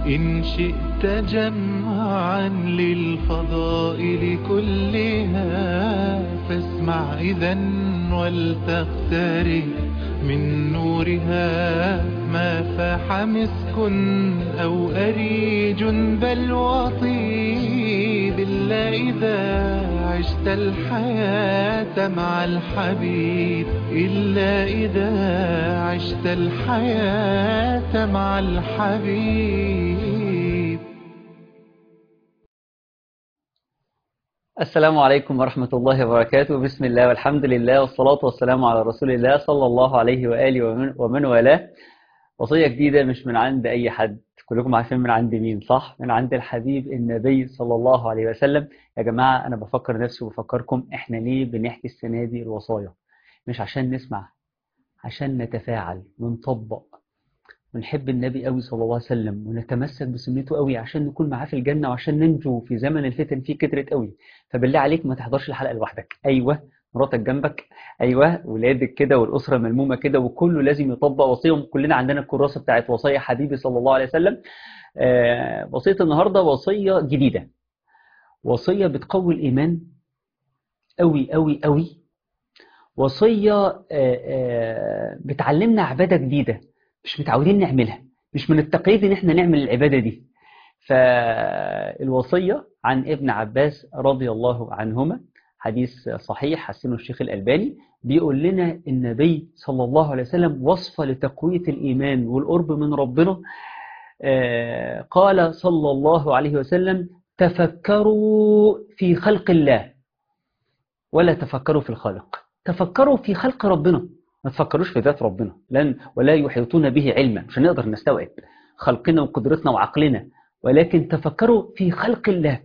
إن شئت جمعا للفضائل كلها فاسمع إذا ولتقترب من نورها ما فاح مسك أو أريج بل وطيب إلا إذا عشت الحياة مع الحبيب إلا إذا عشت الحياة مع الحبيب السلام عليكم ورحمة الله وبركاته بسم الله والحمد لله والصلاة والسلام على رسول الله صلى الله عليه وآله ومن, ومن والاه وصية جديدة مش من عند أي حد كلكم عارفين من عند مين صح؟ من عند الحبيب النبي صلى الله عليه وسلم يا جماعة أنا بفكر نفسي وبفكركم إحنا ليه بنحكي السنة دي الوصايا مش عشان نسمع عشان نتفاعل ونطبق ونحب النبي قوي صلى الله عليه وسلم ونتمسك بسنته قوي عشان نكون معاه في الجنة وعشان ننجو في زمن الفتن فيه كترت قوي فبالله عليك ما تحضرش الحلقة لوحدك أيوة مراتك جنبك أيوة ولادك كده والأسرة ملمومة كده وكله لازم يطبق وصية كلنا عندنا الكراسة بتاعت وصية حبيبي صلى الله عليه وسلم آه وصية النهاردة وصية جديدة وصية بتقوي الإيمان قوي قوي قوي وصية آه آه بتعلمنا عبادة جديدة مش متعودين نعملها مش من التقييد ان احنا نعمل العبادة دي فالوصية عن ابن عباس رضي الله عنهما حديث صحيح حسنه الشيخ الألباني بيقول لنا النبي صلى الله عليه وسلم وصفة لتقوية الإيمان والقرب من ربنا قال صلى الله عليه وسلم تفكروا في خلق الله ولا تفكروا في الخالق تفكروا في خلق ربنا ما تفكروش في ذات ربنا لن ولا يحيطون به علما مش هنقدر نستوعب خلقنا وقدرتنا وعقلنا ولكن تفكروا في خلق الله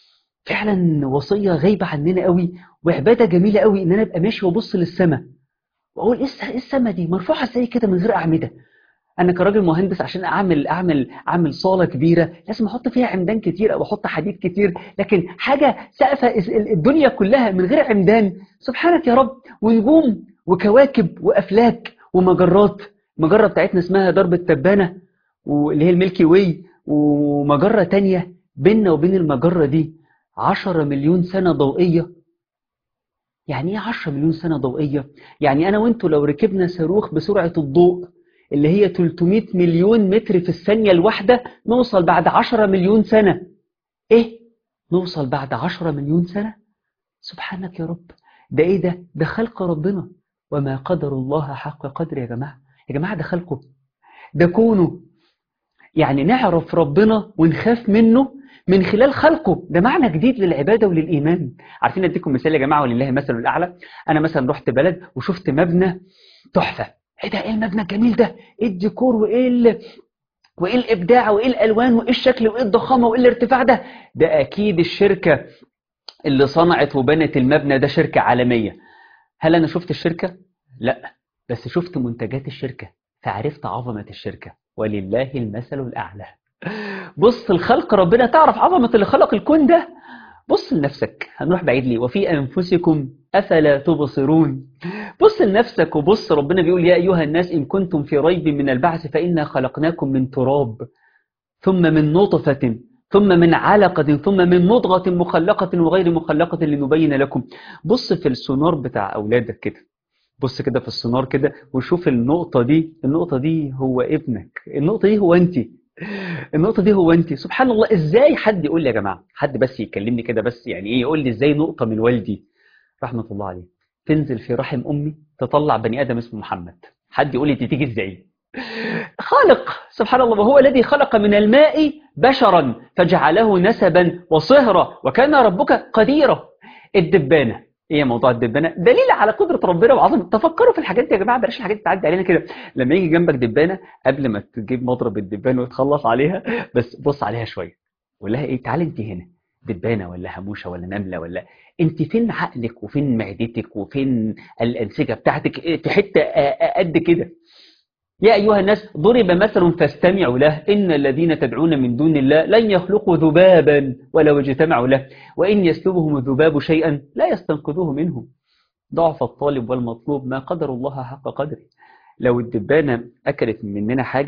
فعلا وصية غايبة عننا قوي وعبادة جميلة قوي ان انا ابقى ماشي وابص للسماء واقول ايه السماء دي مرفوعة ازاي كده من غير اعمدة انا كراجل مهندس عشان اعمل اعمل اعمل صالة كبيرة لازم احط فيها عمدان كتير او احط حديد كتير لكن حاجة سقف الدنيا كلها من غير عمدان سبحانك يا رب ونجوم وكواكب وافلاك ومجرات المجرة بتاعتنا اسمها درب التبانة واللي هي الميلكي واي ومجرة تانية بيننا وبين المجرة دي عشرة مليون سنة ضوئية يعني ايه عشرة مليون سنة ضوئية يعني انا وانتوا لو ركبنا صاروخ بسرعة الضوء اللي هي 300 مليون متر في الثانية الواحدة نوصل بعد 10 مليون سنة ايه نوصل بعد 10 مليون سنة سبحانك يا رب ده ايه ده ده خلق ربنا وما قدر الله حق قدر يا جماعة يا جماعة ده خلقه ده كونه يعني نعرف ربنا ونخاف منه من خلال خلقه ده معنى جديد للعبادة وللإيمان عارفين أديكم مثال يا جماعة ولله مثل الأعلى أنا مثلا رحت بلد وشفت مبنى تحفة ايه ده ايه المبنى الجميل ده ايه الديكور وايه ال... وايه الابداع وايه الالوان وايه الشكل وايه الضخامه وايه الارتفاع ده ده اكيد الشركه اللي صنعت وبنت المبنى ده شركه عالميه هل انا شفت الشركه لا بس شفت منتجات الشركه فعرفت عظمه الشركه ولله المثل الاعلى بص الخلق ربنا تعرف عظمه اللي خلق الكون ده بص لنفسك هنروح بعيد ليه وفي انفسكم أفلا تبصرون بص لنفسك وبص ربنا بيقول يا أيها الناس إن كنتم في ريب من البعث فإنا خلقناكم من تراب ثم من نطفة ثم من علقة ثم من مضغة مخلقة وغير مخلقة لنبين لكم بص في السونار بتاع أولادك كده بص كده في السونار كده وشوف النقطة دي النقطة دي هو ابنك النقطة دي هو أنت النقطة دي هو أنت سبحان الله إزاي حد يقول لي يا جماعة حد بس يكلمني كده بس يعني إيه يقول لي إزاي نقطة من والدي رحمة الله عليه تنزل في رحم أمي تطلع بني آدم اسمه محمد حد يقول لي دي تيجي إزاي خالق سبحان الله وهو الذي خلق من الماء بشرا فجعله نسبا وصهرا وكان ربك قديرا الدبانة ايه موضوع الدبانة دليل على قدرة ربنا وعظمة تفكروا في الحاجات دي يا جماعة بلاش الحاجات تعدي علينا كده لما يجي جنبك دبانة قبل ما تجيب مضرب الدبان وتخلص عليها بس بص عليها شوية قول لها ايه تعالي انت هنا دبانة ولا هموشة ولا نملة ولا انت فين عقلك وفين معدتك وفين الأنسجة بتاعتك في حتة قد كده يا أيها الناس ضرب مثل فاستمعوا له إن الذين تدعون من دون الله لن يخلقوا ذبابا ولو اجتمعوا له وإن يسلبهم الذباب شيئا لا يستنقذوه منه ضعف الطالب والمطلوب ما قدر الله حق قدره لو الدبانة أكلت مننا حاجة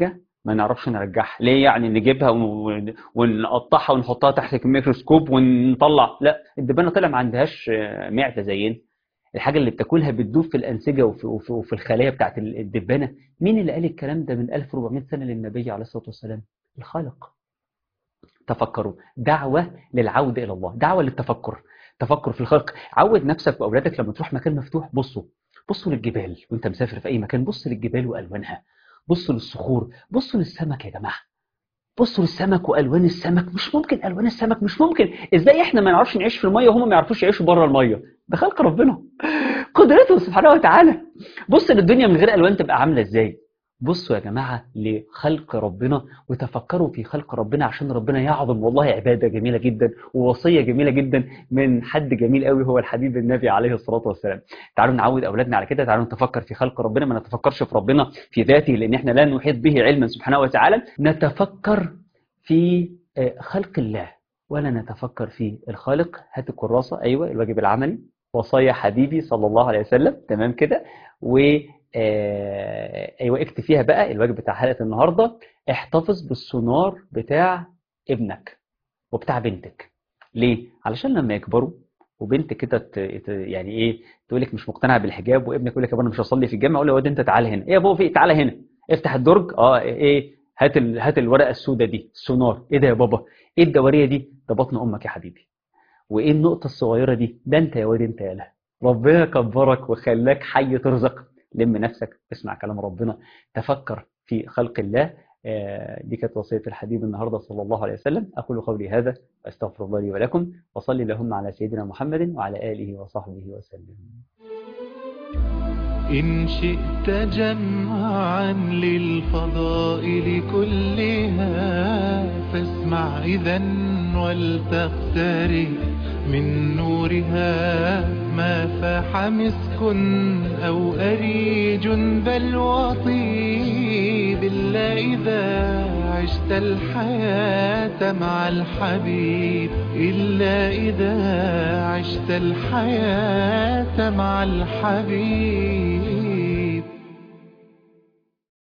ما نعرفش نرجعها ليه يعني نجيبها ون- ونقطعها ونحطها تحت الميكروسكوب ونطلع لا الدبانه طلع ما عندهاش آه، معده زينا الحاجه اللي بتاكلها بتدوب في الانسجه وفي, وفي, وفي الخلايا بتاعت ال- الدبانه مين اللي قال الكلام ده من 1400 سنه للنبي عليه الصلاه والسلام الخالق تفكروا دعوه للعوده الى الله دعوه للتفكر تفكر في الخلق عود نفسك واولادك لما تروح مكان مفتوح بصوا بصوا للجبال وانت مسافر في اي مكان بص للجبال والوانها بصوا للصخور بصوا للسمك يا جماعه بصوا للسمك والوان السمك مش ممكن الوان السمك مش ممكن ازاي احنا ما نعرفش نعيش في الميه وهم ما يعرفوش يعيشوا بره الميه ده خلق ربنا قدرته سبحانه وتعالى بص للدنيا من غير الوان تبقى عامله ازاي بصوا يا جماعه لخلق ربنا وتفكروا في خلق ربنا عشان ربنا يعظم والله عباده جميله جدا ووصيه جميله جدا من حد جميل قوي هو الحبيب النبي عليه الصلاه والسلام تعالوا نعود اولادنا على كده تعالوا نتفكر في خلق ربنا ما نتفكرش في ربنا في ذاته لان احنا لا نحيط به علما سبحانه وتعالى نتفكر في آه، خلق الله ولا نتفكر في الخالق هات الكراسه ايوه الواجب العملي وصايا حبيبي صلى الله عليه وسلم تمام كده و آه، ايوه اكتب فيها بقى الواجب بتاع حلقه النهارده احتفظ بالسونار بتاع ابنك وبتاع بنتك ليه علشان لما يكبروا وبنت كده ت- ت- يعني ايه تقول لك مش مقتنعه بالحجاب وابنك يقول لك يا بابا انا مش هصلي في الجامع اقول له يا واد انت تعالى هنا ايه يا بابا في إيه؟ تعالى هنا افتح الدرج اه ايه هات ال... هات الورقه السوداء دي السونار ايه ده يا بابا ايه الدوريه دي ده بطن امك يا حبيبي وايه النقطه الصغيره دي ده انت يا واد انت يا له ربنا كبرك وخلاك حي ترزق لم نفسك اسمع كلام ربنا تفكر في خلق الله آه، دي كانت وصية الحبيب النهاردة صلى الله عليه وسلم أقول قولي هذا وأستغفر الله لي ولكم وصلي اللهم على سيدنا محمد وعلى آله وصحبه وسلم إن شئت جمعا للفضائل كلها فاسمع إذا ولتقترب من نورها ما فاح مسك أو أريج بل وطيب إلا إذا عشت الحياة مع الحبيب إلا إذا عشت الحياة مع الحبيب